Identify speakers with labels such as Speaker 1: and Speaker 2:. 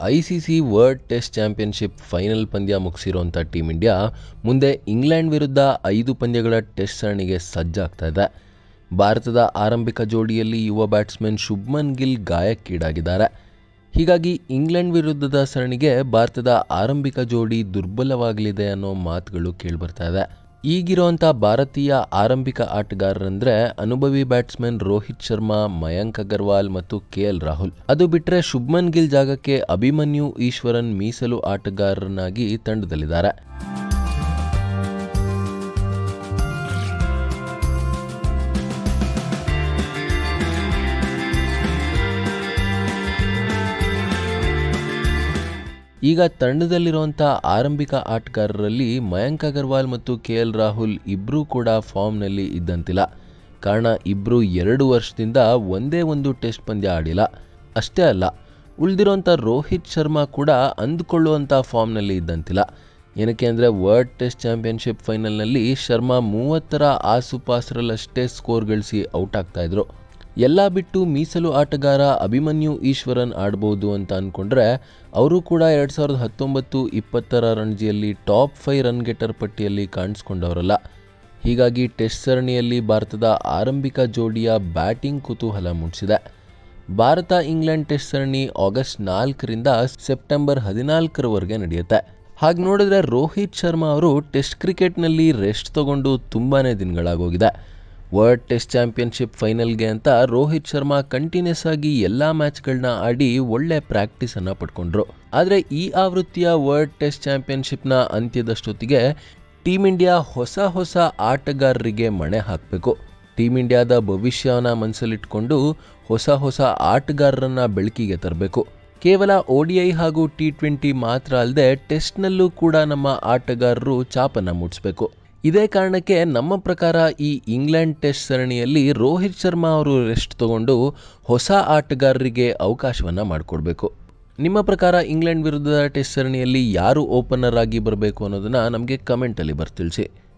Speaker 1: I C C world test championship final ಪಂದ್ಯ ಮುಗಿಸಿರುವಂಥ team India ಮುಂದೆ ಇಂಗ್ಲೆಂಡ್ ವಿರುದ್ಧ ಐದು ಪಂದ್ಯಗಳ ಟೆಸ್ಟ್ ಸರಣಿಗೆ ಸಜ್ಜಾಗ್ತಾ ಇದೆ ಭಾರತದ ಆರಂಭಿಕ ಜೋಡಿಯಲ್ಲಿ ಯುವ ಬ್ಯಾಟ್ಸ್ಮನ್ ಶುಭ್ಮನ್ ಗಿಲ್ ಗಾಯಕ್ಕೀಡಾಗಿದ್ದಾರೆ ಹೀಗಾಗಿ ಇಂಗ್ಲೆಂಡ್ ವಿರುದ್ಧದ ಸರಣಿಗೆ ಭಾರತದ ಆರಂಭಿಕ ಜೋಡಿ ದುರ್ಬಲವಾಗಲಿದೆ ಅನ್ನೋ ಮಾತುಗಳು ಕೇಳಿಬರ್ತಾ ಇದೆ ಈಗಿರುವಂಥ ಭಾರತೀಯ ಆರಂಭಿಕ ಆಟಗಾರರಂದ್ರೆ ಅನುಭವಿ ಬ್ಯಾಟ್ಸ್ಮನ್ ರೋಹಿತ್ ಶರ್ಮಾ ಮಯಾಂಕ್ ಅಗರ್ವಾಲ್ ಮತ್ತು ಕೆ ಎಲ್ ರಾಹುಲ್ ಅದು ಬಿಟ್ಟರೆ ಶುಭ್ಮನ್ ಗಿಲ್ ಜಾಗಕ್ಕೆ ಅಭಿಮನ್ಯು ಈಶ್ವರನ್ ಮೀಸಲು ಆಟಗಾರರನ್ನಾಗಿ ತಂಡದಲ್ಲಿದ್ದಾರೆ ಈಗ ತಂಡದಲ್ಲಿರುವಂಥ ಆರಂಭಿಕ ಆಟಗಾರರಲ್ಲಿ ಮಯಾಂಕ್ ಅಗರ್ವಾಲ್ ಮತ್ತು ಕೆ ಎಲ್ ರಾಹುಲ್ ಇಬ್ಬರೂ ಕೂಡ ಫಾರ್ಮ್ನಲ್ಲಿ ಇದ್ದಂತಿಲ್ಲ ಕಾರಣ ಇಬ್ಬರು ಎರಡು ವರ್ಷದಿಂದ ಒಂದೇ ಒಂದು ಟೆಸ್ಟ್ ಪಂದ್ಯ ಆಡಿಲ್ಲ ಅಷ್ಟೇ ಅಲ್ಲ ಉಳಿದಿರೋಂಥ ರೋಹಿತ್ ಶರ್ಮಾ ಕೂಡ ಅಂದುಕೊಳ್ಳುವಂಥ ಫಾರ್ಮ್ನಲ್ಲಿ ಇದ್ದಂತಿಲ್ಲ ಏನಕ್ಕೆ ಅಂದರೆ ವರ್ಲ್ಡ್ ಟೆಸ್ಟ್ ಚಾಂಪಿಯನ್ಶಿಪ್ ಫೈನಲ್ನಲ್ಲಿ ಶರ್ಮಾ ಮೂವತ್ತರ ಆಸುಪಾಸರಲ್ಲಷ್ಟೇ ಸ್ಕೋರ್ ಗಳಿಸಿ ಔಟ್ ಆಗ್ತಾಯಿದ್ರು ಎಲ್ಲ ಬಿಟ್ಟು ಮೀಸಲು ಆಟಗಾರ ಅಭಿಮನ್ಯು ಈಶ್ವರನ್ ಆಡ್ಬೋದು ಅಂತ ಅಂದ್ಕೊಂಡ್ರೆ ಅವರು ಕೂಡ ಎರಡು ಸಾವಿರದ ಹತ್ತೊಂಬತ್ತು ಇಪ್ಪತ್ತರ ರಣಜಿಯಲ್ಲಿ ಟಾಪ್ ಫೈವ್ ರನ್ ಗೆಟರ್ ಪಟ್ಟಿಯಲ್ಲಿ ಕಾಣಿಸ್ಕೊಂಡವರಲ್ಲ ಹೀಗಾಗಿ ಟೆಸ್ಟ್ ಸರಣಿಯಲ್ಲಿ ಭಾರತದ ಆರಂಭಿಕ ಜೋಡಿಯ ಬ್ಯಾಟಿಂಗ್ ಕುತೂಹಲ ಮೂಡಿಸಿದೆ ಭಾರತ ಇಂಗ್ಲೆಂಡ್ ಟೆಸ್ಟ್ ಸರಣಿ ಆಗಸ್ಟ್ ನಾಲ್ಕರಿಂದ ಸೆಪ್ಟೆಂಬರ್ ಹದಿನಾಲ್ಕರವರೆಗೆ ನಡೆಯುತ್ತೆ ಹಾಗೆ ನೋಡಿದ್ರೆ ರೋಹಿತ್ ಶರ್ಮಾ ಅವರು ಟೆಸ್ಟ್ ಕ್ರಿಕೆಟ್ನಲ್ಲಿ ರೆಸ್ಟ್ ತಗೊಂಡು ತುಂಬಾ ದಿನಗಳಾಗೋಗಿದೆ ವರ್ಲ್ಡ್ ಟೆಸ್ಟ್ ಚಾಂಪಿಯನ್ಶಿಪ್ ಫೈನಲ್ಗೆ ಅಂತ ರೋಹಿತ್ ಶರ್ಮಾ ಕಂಟಿನ್ಯೂಸ್ ಆಗಿ ಎಲ್ಲ ಮ್ಯಾಚ್ಗಳನ್ನ ಆಡಿ ಒಳ್ಳೆ ಪ್ರಾಕ್ಟೀಸನ್ನು ಪಡ್ಕೊಂಡ್ರು ಆದರೆ ಈ ಆವೃತ್ತಿಯ ವರ್ಲ್ಡ್ ಟೆಸ್ಟ್ ಚಾಂಪಿಯನ್ಶಿಪ್ನ ಅಂತ್ಯದಷ್ಟೊತ್ತಿಗೆ ಟೀಮ್ ಇಂಡಿಯಾ ಹೊಸ ಹೊಸ ಆಟಗಾರರಿಗೆ ಮಣೆ ಹಾಕಬೇಕು ಟೀಮ್ ಇಂಡಿಯಾದ ಭವಿಷ್ಯನ ಮನಸ್ಸಲ್ಲಿಟ್ಕೊಂಡು ಹೊಸ ಹೊಸ ಆಟಗಾರರನ್ನ ಬೆಳಕಿಗೆ ತರಬೇಕು ಕೇವಲ ಓಡಿಐ ಹಾಗೂ ಟಿ ಟ್ವೆಂಟಿ ಮಾತ್ರ ಅಲ್ಲದೆ ಟೆಸ್ಟ್ನಲ್ಲೂ ಕೂಡ ನಮ್ಮ ಆಟಗಾರರು ಚಾಪನ್ನು ಮೂಡಿಸಬೇಕು ಇದೇ ಕಾರಣಕ್ಕೆ ನಮ್ಮ ಪ್ರಕಾರ ಈ ಇಂಗ್ಲೆಂಡ್ ಟೆಸ್ಟ್ ಸರಣಿಯಲ್ಲಿ ರೋಹಿತ್ ಶರ್ಮಾ ಅವರು ರೆಸ್ಟ್ ತಗೊಂಡು ಹೊಸ ಆಟಗಾರರಿಗೆ ಅವಕಾಶವನ್ನು ಮಾಡಿಕೊಡ್ಬೇಕು ನಿಮ್ಮ ಪ್ರಕಾರ ಇಂಗ್ಲೆಂಡ್ ವಿರುದ್ಧದ ಟೆಸ್ಟ್ ಸರಣಿಯಲ್ಲಿ ಯಾರು ಓಪನರ್ ಆಗಿ ಬರಬೇಕು ಅನ್ನೋದನ್ನು ನಮಗೆ ಕಮೆಂಟಲ್ಲಿ ಬರ್ತಿಳಿಸಿ